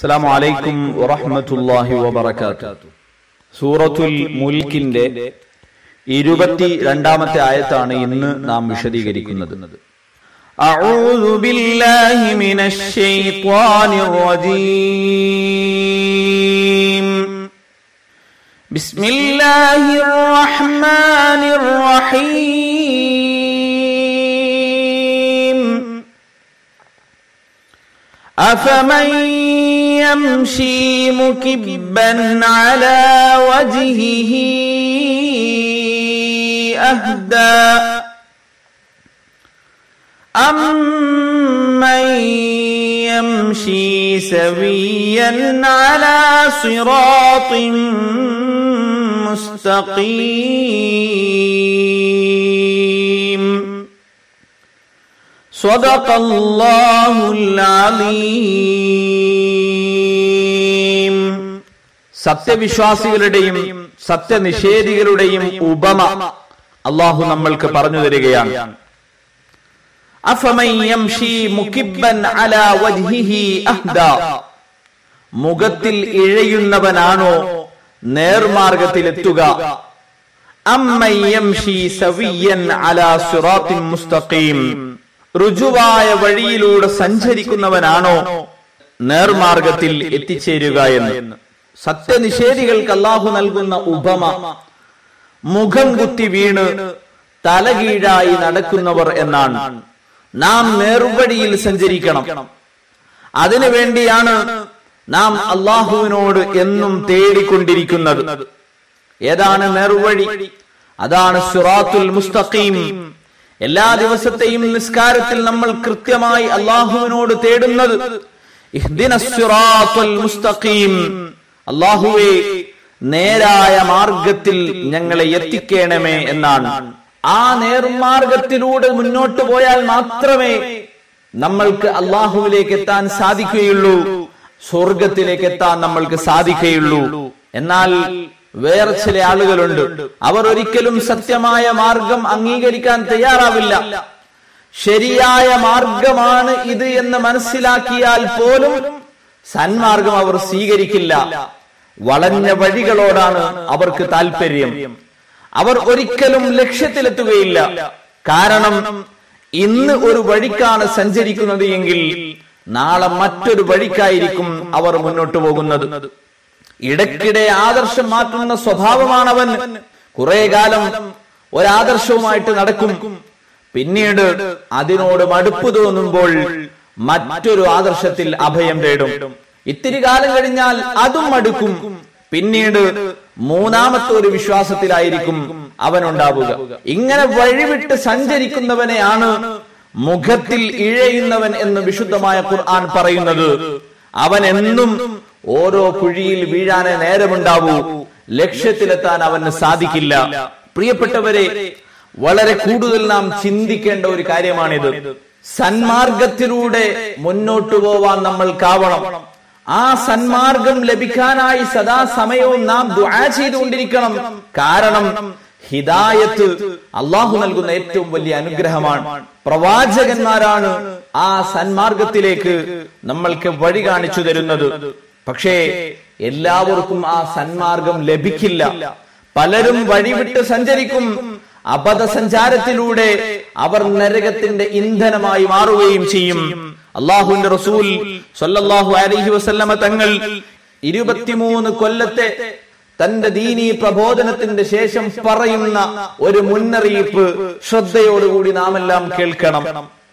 അസ്സലാമു അലൈക്കും വറഹ്മത്തുള്ളാഹി വബറകാതുഹു സൂറത്തുൽ മുൽക്കിന്റെ ഇരുപത്തി രണ്ടാമത്തെ ആയത്താണ് ഇന്ന് നാം വിശദീകരിക്കുന്നത് أعوذ بالله من الشيطان الرجيم بسم الله الرحمن الرحيم أفمن يمشي مكبا على وجهه أهدى أمن يمشي سويا على صراط مستقيم صدق الله العظيم സത്യവിശ്വാസികളുടെയും സത്യനിഷേധികളുടെയും ഉപമ അള്ളാഹു നമ്മൾക്ക് പറഞ്ഞു തരികയാണ് അഫമൻ യംശി മുകിബ്ബൻ അലാ വജ്ഹിഹി അഹ്ദാ മുഖത്തിൽ ഇഴയുന്നവനാണോ നേർമാർഗത്തിലെത്തുക അമ്മൻ യംശി സവിയ്യൻ അലാ സിറാത്തിൻ മുസ്തഖീം ഋജുവായ വഴിയിലൂടെ സഞ്ചരിക്കുന്നവനാണോ നേർമാർഗത്തിൽ എത്തിച്ചേരുക എന്ന് സത്യനിഷേധികൾക്ക് അള്ളാഹു നൽകുന്ന ഉപമ മുഖം കുത്തി വീണ് തലകീഴായി നടക്കുന്നവർ എന്നാണ് നാം നേർവഴിയിൽ സഞ്ചരിക്കണം അതിനു വേണ്ടിയാണ് നാം അള്ളാഹുവിനോട് എന്നും തേടിക്കൊണ്ടിരിക്കുന്നത് ഏതാണ് നേർവഴി അതാണ് സുറാത്തുൽ മുസ്തഖീം എല്ലാ ദിവസത്തെയും നിസ്കാരത്തിൽ നമ്മൾ കൃത്യമായി അള്ളാഹുവിനോട് തേടുന്നത് മുസ്തഖീം അള്ളാഹുവെ നേരായ മാർഗത്തിൽ ഞങ്ങളെ എത്തിക്കണമേ എന്നാണ് ആ നേർമാർഗത്തിലൂടെ മുന്നോട്ട് പോയാൽ മാത്രമേ നമ്മൾക്ക് അള്ളാഹുവിലേക്ക് എത്താൻ സാധിക്കുകയുള്ളൂ സ്വർഗത്തിലേക്ക് എത്താൻ നമ്മൾക്ക് സാധിക്കുകയുള്ളൂ എന്നാൽ വേറെ ചില ആളുകളുണ്ട് അവർ ഒരിക്കലും സത്യമായ മാർഗം അംഗീകരിക്കാൻ തയ്യാറാവില്ല ശരിയായ മാർഗമാണ് ഇത് എന്ന് മനസ്സിലാക്കിയാൽ പോലും സന്മാർഗം അവർ സ്വീകരിക്കില്ല വളഞ്ഞ വഴികളോടാണ് അവർക്ക് താല്പര്യം അവർ ഒരിക്കലും ലക്ഷ്യത്തിലെത്തുകയില്ല കാരണം ഇന്ന് ഒരു വഴിക്കാണ് സഞ്ചരിക്കുന്നത് എങ്കിൽ നാളെ മറ്റൊരു വഴിക്കായിരിക്കും അവർ മുന്നോട്ട് പോകുന്നത് ഇടയ്ക്കിടെ ആദർശം മാറ്റുന്ന സ്വഭാവമാണവൻ കുറെ കാലം ഒരാദർശവുമായിട്ട് നടക്കും പിന്നീട് അതിനോട് മടുപ്പ് തോന്നുമ്പോൾ മറ്റൊരു ആദർശത്തിൽ അഭയം തേടും ഇത്തിരി കാലം കഴിഞ്ഞാൽ അതും മടുക്കും പിന്നീട് മൂന്നാമത്തെ ഒരു വിശ്വാസത്തിലായിരിക്കും അവനുണ്ടാവുക ഇങ്ങനെ വഴിവിട്ട് സഞ്ചരിക്കുന്നവനെയാണ് മുഖത്തിൽ ഇഴയുന്നവൻ എന്ന് വിശുദ്ധമായ ഖുർആൻ പറയുന്നത് അവൻ എന്നും ഓരോ കുഴിയിൽ വീഴാനേ നേരമുണ്ടാവൂ ലക്ഷ്യത്തിലെത്താൻ അവന് സാധിക്കില്ല പ്രിയപ്പെട്ടവരെ വളരെ കൂടുതൽ നാം ചിന്തിക്കേണ്ട ഒരു കാര്യമാണിത് സന്മാർഗത്തിലൂടെ മുന്നോട്ടു പോവാൻ നമ്മൾക്കാവണം ആ സന്മാർഗം ലഭിക്കാനായി സദാസമയവും നാം ദുആ ചെയ്തുകൊണ്ടിരിക്കണം കാരണം ഹിദായത്ത് അള്ളാഹു നൽകുന്ന ഏറ്റവും വലിയ അനുഗ്രഹമാണ് പ്രവാചകന്മാരാണ് ആ സന്മാർഗത്തിലേക്ക് നമ്മൾക്ക് വഴി കാണിച്ചു തരുന്നത് പക്ഷേ എല്ലാവർക്കും ആ സന്മാർഗം ലഭിക്കില്ല പലരും വഴിവിട്ട് സഞ്ചരിക്കും അബദ്ധ സഞ്ചാരത്തിലൂടെ അവർ നരകത്തിന്റെ ഇന്ധനമായി മാറുകയും ചെയ്യും അള്ളാഹുവിന്റെ റസൂൽ സല്ലല്ലാഹു അലൈഹി വസല്ലമ തങ്ങൾ ഇരുപത്തിമൂന്ന് കൊല്ലത്തെ തന്റെ ദീനീ പ്രബോധനത്തിന്റെ ശേഷം പറയുന്ന ഒരു മുന്നറിയിപ്പ് ശ്രദ്ധയോടുകൂടി നാം എല്ലാം കേൾക്കണം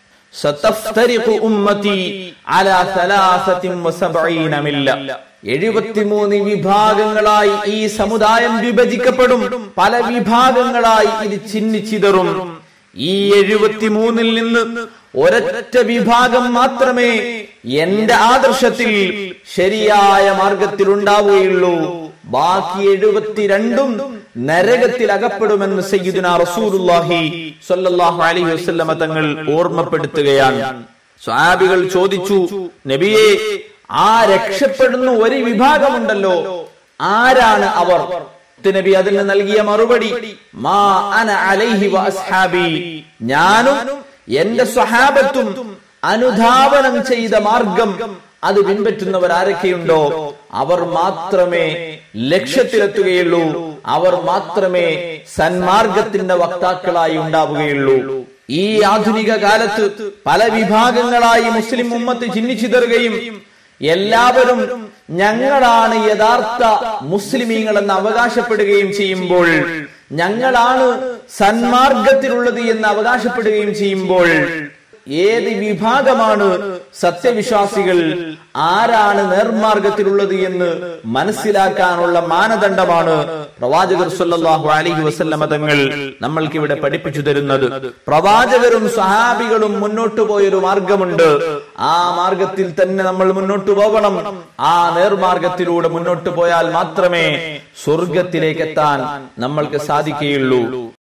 എഴുപത്തിമൂന്ന് വിഭാഗങ്ങളായി ഈ സമുദായം വിഭജിക്കപ്പെടും പല വിഭാഗങ്ങളായി ഇത് ചിന്നിച്ചിതറും ഈ എഴുപത്തിമൂന്നിൽ നിന്ന് ഒരൊറ്റ വിഭാഗം മാത്രമേ എന്റെ ആദർശത്തിൽ ശരിയായ മാർഗത്തിൽ ഉണ്ടാവുകയുള്ളൂ ബാക്കി എഴുപത്തിരണ്ടും നരകത്തിൽ അകപ്പെടുമെന്ന് സയ്യിദുന റസൂലുള്ളാഹി സ്വല്ലല്ലാഹു അലൈഹി വസല്ലമ തങ്ങൾ ഓർമ്മപ്പെടുത്തുകയാണ് സ്വാബികൾ ചോദിച്ചു നബിയെ ആ രക്ഷപ്പെടുന്ന ഒരു വിഭാഗമുണ്ടല്ലോ ആരാണ് അവർ നബി അതിന് നൽകിയ മറുപടി മാ അന അലൈഹി വ അസ്ഹാബി ഞാനും എന്റെ സ്വഹാബത്തും അനുധാവനം ചെയ്ത മാർഗം അത് പിൻപറ്റുന്നവർ ആരൊക്കെയുണ്ടോ അവർ മാത്രമേ ലക്ഷ്യത്തിലെത്തുകയുള്ളൂ അവർ മാത്രമേ സന്മാർഗത്തിന്റെ വക്താക്കളായി ഉണ്ടാവുകയുള്ളൂ ഈ ആധുനിക കാലത്ത് പല വിഭാഗങ്ങളായി മുസ്ലിം ഉമ്മത്ത് ചിന്നിച്ചിതറുകയും എല്ലാവരും ഞങ്ങളാണ് യഥാർത്ഥ മുസ്ലിമീങ്ങൾ എന്ന് അവകാശപ്പെടുകയും ചെയ്യുമ്പോൾ ഞങ്ങളാണ് സന്മാർഗത്തിലുള്ളത് എന്ന് അവകാശപ്പെടുകയും ചെയ്യുമ്പോൾ ഏത് വിഭാഗമാണ് സത്യവിശ്വാസികൾ ആരാണ് നേർമാർഗത്തിലുള്ളത് എന്ന് മനസ്സിലാക്കാനുള്ള മാനദണ്ഡമാണ് പ്രവാചകർ സല്ലല്ലാഹു അലൈഹി വസല്ലമ തങ്ങൾ നമ്മൾക്ക് ഇവിടെ പഠിപ്പിച്ചു തരുന്നത് പ്രവാചകരും സഹാബികളും മുന്നോട്ട് പോയൊരു മാർഗമുണ്ട് ആ മാർഗത്തിൽ തന്നെ നമ്മൾ മുന്നോട്ട് പോകണം ആ നേർമാർഗത്തിലൂടെ മുന്നോട്ട് പോയാൽ മാത്രമേ സ്വർഗത്തിലേക്ക് എത്താൻ നമ്മൾക്ക് സാധിക്കുകയുള്ളൂ